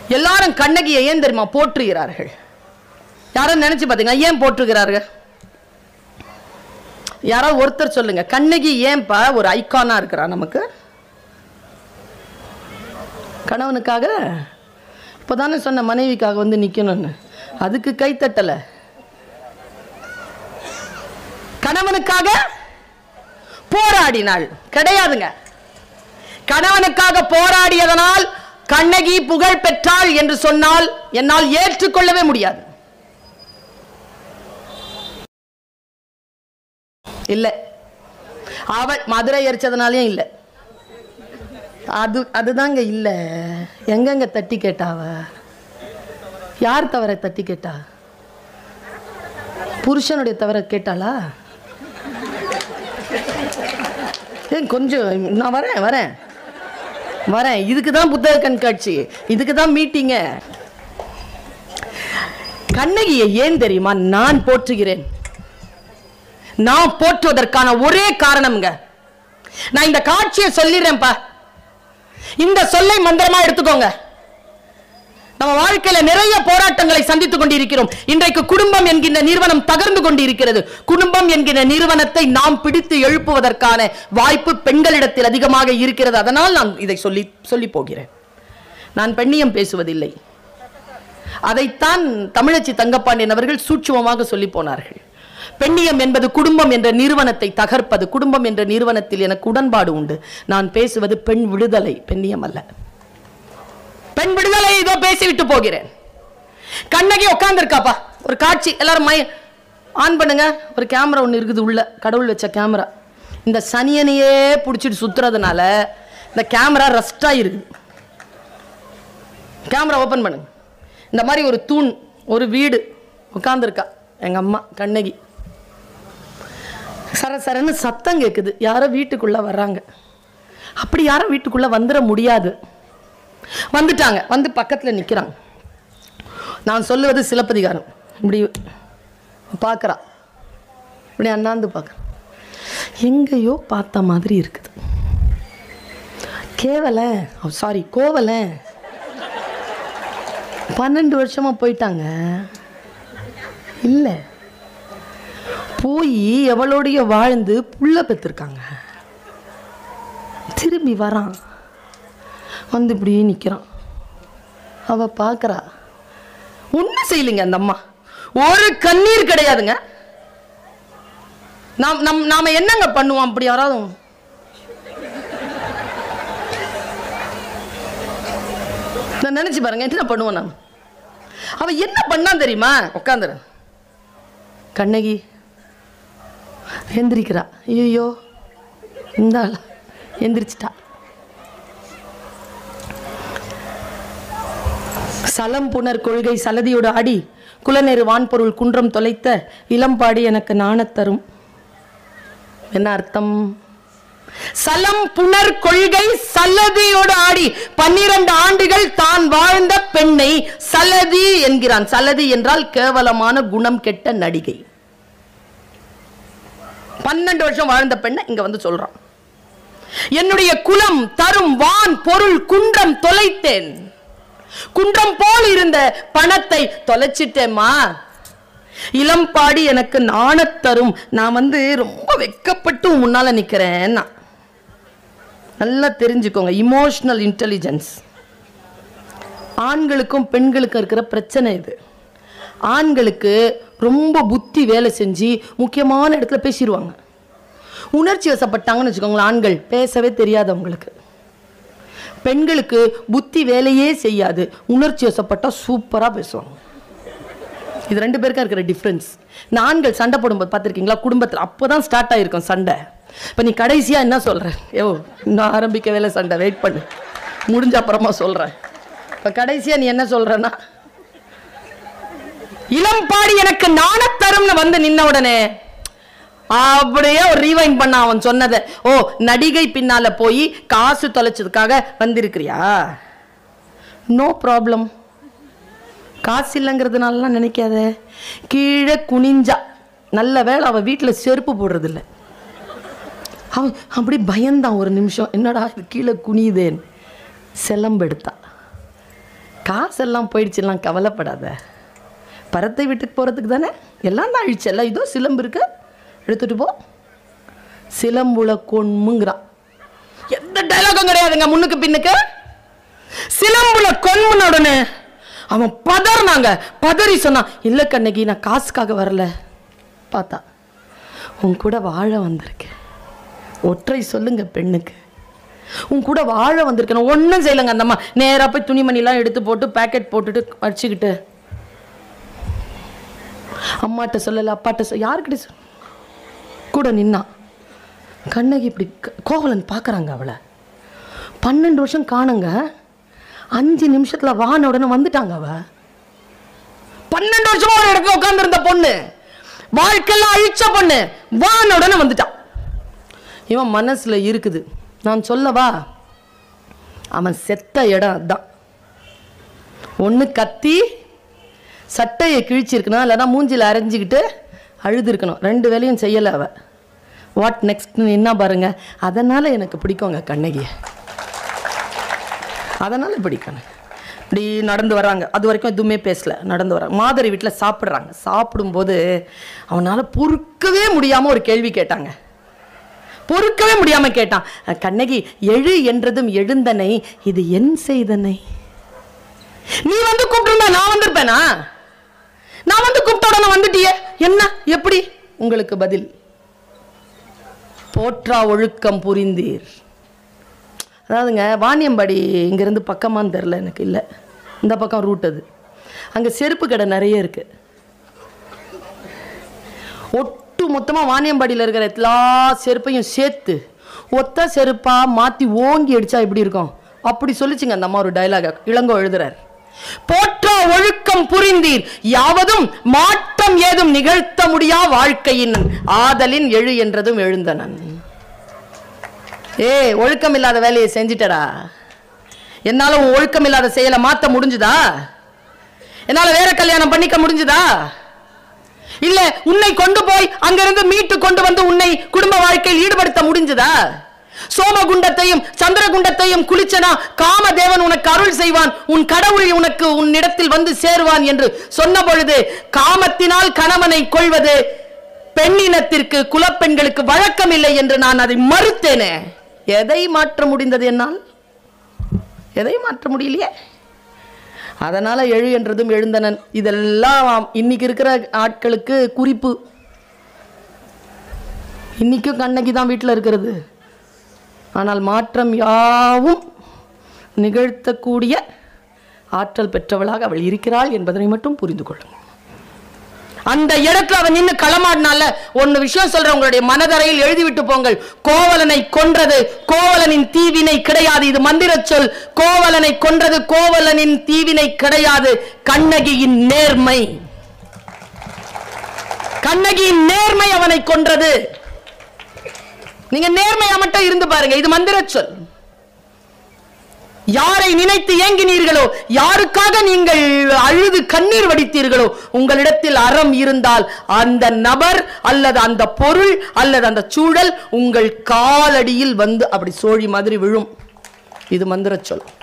எல்லாரும் கண்ணகியை ஏன் தெரியுமா போற்றுகிறார்கள் யாரும் நினைச்சு பாத்தீங்களா ஏன் போற்றுகிறார்கள் யாராவது ஒருத்தர் சொல்லுங்க கண்ணகி ஏன்பா ஒரு ஐகானா இருக்கிறா நமக்கு கணவனுக்காக இப்போதானே சொன்ன மனைவிக்காக வந்து நிக்கணும்னு அதுக்கு கை தட்டல கணவனுக்காக போராடினாள் கிடையாதுங்க கணவனுக்காக போராடியதனால் கண்ணகி புகழ் பெற்றாள் என்று சொன்னால் என்னால் ஏற்றுக்கொள்ளவே முடியாது இல்ல அவள் மதுரை எரிச்சதுனாலையும் இல்லை அது அதுதாங்க இல்லை எங்கெங்க தட்டி கேட்டாவ யார் தவிர தட்டி கேட்டா புருஷனுடைய தவிர கேட்டாளா ஏன் கொஞ்சம் நான் வரேன் வரேன் வரேன் இதுக்கு தான் புத்தக கண்காட்சி இதுக்கு தான் மீட்டிங்க கண்ணகியை ஏன் தெரியுமா நான் போற்றுகிறேன் நான் போற்றுவதற்கான ஒரே காரணம்ங்க நான் இந்த காட்சியை சொல்லிடுறேன்ப்பா இந்த சொல்லை மந்திரமா எடுத்துக்கோங்க நம்ம வாழ்க்கையில நிறைய போராட்டங்களை சந்தித்துக் கொண்டிருக்கிறோம் இன்றைக்கு குடும்பம் என்கின்ற நிறுவனம் தகர்ந்து கொண்டிருக்கிறது குடும்பம் என்கிற நிறுவனத்தை நாம் பிடித்து எழுப்புவதற்கான வாய்ப்பு பெண்களிடத்தில் அதிகமாக இருக்கிறது அதனால் நான் இதை சொல்லி சொல்லி போகிறேன் நான் பெண்ணியம் பேசுவதில்லை அதைத்தான் தமிழச்சி தங்கப்பாண்டியன் அவர்கள் சூட்சுமமாக சொல்லி போனார்கள் பெண்ணியம் என்பது குடும்பம் என்ற நிறுவனத்தை தகர்ப்பது குடும்பம் என்ற நிறுவனத்தில் எனக்கு உடன்பாடு உண்டு நான் பேசுவது பெண் விடுதலை பெண்ணியம் அல்ல பெண் விடுதலை இதோ பேசிவிட்டு போகிறேன் கண்ணகி உட்காந்துருக்காப்பா ஒரு காட்சி எல்லாரும் மை ஆன் பண்ணுங்க ஒரு கேமரா ஒன்று இருக்குது உள்ள கடவுள் வச்ச கேமரா இந்த சனியனையே பிடிச்சிட்டு சுத்துறதுனால இந்த கேமரா ரஸ்டா இருக்குது கேமரா ஓப்பன் பண்ணுங்க இந்த மாதிரி ஒரு தூண் ஒரு வீடு உட்காந்துருக்கா எங்க அம்மா கண்ணகி சர சரன்னு சத்தம் கேட்குது யாரோ வீட்டுக்குள்ள வர்றாங்க அப்படி யாரும் வீட்டுக்குள்ள வந்துட முடியாது வந்துட்டாங்க வந்து பக்கத்துல நிக்கிறாங்க நான் சொல்லுவது சிலப்பதிகாரம் இப்படி பார்க்கறா இப்படி அண்ணாந்து பார்க்குறா எங்கேயோ பார்த்த மாதிரி இருக்குது கேவல சாரி கோவல பன்னெண்டு வருஷமா போயிட்டாங்க இல்லை போய் எவளோடைய வாழ்ந்து புள்ள பெற்றிருக்காங்க திரும்பி வரான் வந்து இப்படியே நிற்கிறான் அவ பார்க்கறா ஒன்றும் செய்யலைங்க அந்த அம்மா ஒரு கண்ணீர் கிடையாதுங்க நாம் நம் நாம என்னங்க பண்ணுவோம் அப்படி யாராவது நான் நினைச்சு பாருங்க என்ன பண்ணுவோம் நாம் அவ என்ன பண்ணான் தெரியுமா உட்காந்துரு கண்ணகி எந்திரிக்கிறா ஐயோ இந்த ஆளா எந்திரிச்சிட்டா சலம் புனர் கொள்கை சலதியோடு ஆடி குலநெரு வான்பொருள் குன்றம் தொலைத்த இளம்பாடி எனக்கு நாணத்தரும் என்ன அர்த்தம் சலம் புனர் கொள்கை சலதியோடு ஆடி பன்னிரண்டு ஆண்டுகள் தான் வாழ்ந்த பெண்ணை சலதி என்கிறான் சலதி என்றால் கேவலமான குணம் கெட்ட நடிகை பன்னெண்டு வருஷம் வாழ்ந்த பெண்ணை இங்க வந்து சொல்றான் என்னுடைய குலம் தரும் வான் பொருள் குன்றம் தொலைத்தேன் குன்றம் போல் இருந்த பணத்தை தொலைச்சிட்டேம்மா இளம்பாடி எனக்கு நாணத்தரும் நான் வந்து ரொம்ப வெக்கப்பட்டு உன் முன்னால நிக்கிறேன் நான். நல்லா தெரிஞ்சுக்கோங்க இமோஷனல் இன்டெலிஜென்ஸ் ஆண்களுக்கும் பெண்களுக்கும் இருக்கிற பிரச்சனை இது ஆண்களுக்கு ரொம்ப புத்தி வேலை செஞ்சு முக்கியமான இடத்துல பேசிடுவாங்க உணர்ச்சி வசப்பட்டாங்கன்னு வச்சுக்கோங்களேன் ஆண்கள் பேசவே தெரியாது அவங்களுக்கு பெண்களுக்கு புத்தி வேலையே செய்யாது உணர்ச்சி வசப்பட்டா சூப்பராக பேசுவாங்க இது ரெண்டு பேருக்கும் இருக்கிற டிஃப்ரென்ஸ் இந்த ஆண்கள் சண்டை போடும்போது பார்த்துருக்கீங்களா குடும்பத்தில் அப்போ தான் ஸ்டார்ட் ஆகிருக்கும் சண்டை இப்போ நீ கடைசியாக என்ன சொல்கிற யோ இன்னும் ஆரம்பிக்கவே இல்லை சண்டை வெயிட் பண்ணு முடிஞ்ச அப்புறமா சொல்கிறேன் இப்போ கடைசியாக நீ என்ன சொல்கிறன்னா இளம்பாடி எனக்கு நாணத்தரும்னு வந்து நின்ன உடனே அப்படியே ஒரு ரீவைண்ட் பண்ண அவன் சொன்னதை ஓ நடிகை பின்னால போய் காசு தொலைச்சதுக்காக வந்திருக்கிறியா நோ ப்ராப்ளம் காசு இல்லைங்கிறதுனாலலாம் நினைக்காத கீழே குனிஞ்சா நல்ல வேளை அவள் வீட்டில் செருப்பு போடுறதில்ல அவன் அப்படி பயந்தான் ஒரு நிமிஷம் என்னடா இது கீழே குனியுதேன் செலம்பெடுத்தா காசெல்லாம் போயிடுச்சுலாம் கவலைப்படாத பரத்தை வீட்டுக்கு போகிறதுக்கு தானே எல்லாம் தான் அழிச்சல்ல இதோ சிலம்பு இருக்கு எடுத்துட்டு போ சிலம்புல கொன்முங்கிறான் எந்த டைலாகும் கிடையாதுங்க முன்னுக்கு பின்னுக்கு சிலம்புல கொன்முன உடனே அவன் பதறினாங்க பதறி சொன்னான் இல்லை கண்ணகி நான் காசுக்காக வரல பார்த்தா உன் கூட வாழ வந்திருக்கேன் ஒற்றை சொல்லுங்க பெண்ணுக்கு உன் கூட வாழ வந்திருக்கேன் ஒன்றும் செய்யலைங்க அந்த அம்மா நேராக போய் துணிமணிலாம் எடுத்து போட்டு பேக்கெட் போட்டுட்டு வச்சுக்கிட்டு அம்மாட்ட சொல்லலை அப்பாட்ட சொல் யாருக்கிட்ட சொல் கூட நின்னான் கண்ணகி இப்படி க- கோவலன் பார்க்குறாங்க அவளை பன்னெண்டு வருஷம் காணுங்க அஞ்சு நிமிஷத்துல வான உடனே வந்துட்டாங்க அவ பன்னெண்டு வருஷமா ஒரு இடத்துல உட்கார்ந்திருந்த பொண்ணு வாழ்க்கையெல்லாம் அழிச்ச பொண்ணு வான உடனே வந்துட்டான் இவன் மனசுல இருக்குது நான் சொல்லவா அவன் செத்த இடம் அதான் ஒன்று கத்தி சட்டையை கிழிச்சிருக்கணும் இல்லைன்னா மூஞ்சில அரைஞ்சிக்கிட்டு அழுது இருக்கணும் ரெண்டு வேலையும் செய்யலை அவ வாட் நெக்ஸ்ட் என்ன பாருங்க அதனால எனக்கு பிடிக்குங்க கண்ணகியை அதனால பிடிக்கும் இப்படி நடந்து வராங்க அது வரைக்கும் எதுவுமே பேசல நடந்து வராங்க மாதரி வீட்டில் சாப்பிட்றாங்க சாப்பிடும்போது அவனால பொறுக்கவே முடியாம ஒரு கேள்வி கேட்டாங்க பொறுக்கவே முடியாம கேட்டான் கண்ணகி எழு என்றதும் எழுந்தனை இது என் செய்தனை நீ வந்து கூப்பிட்டுருந்தா நான் வந்திருப்பேனா நான் வந்து கூப்பிட்ட உடனே வந்துட்டியே என்ன எப்படி உங்களுக்கு பதில் போற்றா ஒழுக்கம் புரிந்தீர் அதாவதுங்க வாணியம்பாடி இங்கேருந்து பக்கமான்னு தெரில எனக்கு இல்லை இந்த பக்கம் ரூட் அது அங்கே செருப்பு கடை நிறைய இருக்கு ஒட்டு மொத்தமாக வாணியம்பாடியில் இருக்கிற எல்லா செருப்பையும் சேர்த்து ஒத்த செருப்பா மாற்றி ஓங்கி அடிச்சா எப்படி இருக்கும் அப்படி சொல்லிச்சுங்க அந்த அம்மா ஒரு டைலாக இளங்கோ எழுதுறார் போற்ற ஒழுக்கம் புரிந்தீர் யாவதும் மாற்றம் ஏதும் நிகழ்த்த முடியா வாழ்க்கையின் ஆதலின் எழு என்றதும் எழுந்தனன் ஏய் ஒழுக்கம் இல்லாத வேலையை செஞ்சிட்டடா என்னால உன் ஒழுக்கம் இல்லாத செயலை மாத்த முடிஞ்சுதா என்னால வேற கல்யாணம் பண்ணிக்க முடிஞ்சுதா இல்ல உன்னை கொண்டு போய் அங்கிருந்து மீட்டு கொண்டு வந்து உன்னை குடும்ப வாழ்க்கையில் ஈடுபடுத்த முடிஞ்சதா சோமகுண்டத்தையும் சந்திரகுண்டத்தையும் குளிச்சனா காமதேவன் உனக்கு அருள் செய்வான் உன் கடவுள் உனக்கு உன்னிடத்தில் வந்து சேருவான் என்று சொன்ன பொழுது காமத்தினால் கணவனை கொள்வது பெண்ணினத்திற்கு குலப்பெண்களுக்கு வழக்கம் இல்லை என்று நான் அதை மறுத்தேனே எதை மாற்ற முடிந்தது என்னால் எதை மாற்ற முடியலையே அதனால எழு என்றதும் எழுந்தனன் இதெல்லாம் இன்னைக்கு இருக்கிற ஆட்களுக்கு குறிப்பு இன்னைக்கும் கண்ணகி தான் வீட்டில் இருக்கிறது ஆனால் மாற்றம் யாவும் நிகழ்த்தக்கூடிய ஆற்றல் பெற்றவளாக அவள் இருக்கிறாள் என்பதனை மட்டும் புரிந்து கொள்ளுங்கள் அந்த இடத்துல அவன் நின்னு களமாடினால ஒன்னு விஷயம் சொல்றேன் உங்களுடைய மனதரையில் எழுதிவிட்டு போங்கள் கோவலனை கொன்றது கோவலனின் தீவினை கிடையாது இது மந்திர சொல் கோவலனை கொன்றது கோவலனின் தீவினை கிடையாது கண்ணகியின் நேர்மை கண்ணகியின் நேர்மை அவனை கொன்றது நீங்க நேர்மையா மட்டும் இருந்து பாருங்க இது மந்திர சொல் யாரை நினைத்து ஏங்கினீர்களோ யாருக்காக நீங்கள் அழுது கண்ணீர் வடித்தீர்களோ உங்களிடத்தில் அறம் இருந்தால் அந்த நபர் அல்லது அந்த பொருள் அல்லது அந்த சூழல் உங்கள் காலடியில் வந்து அப்படி சோழி மாதிரி விழும் இது மந்திர சொல்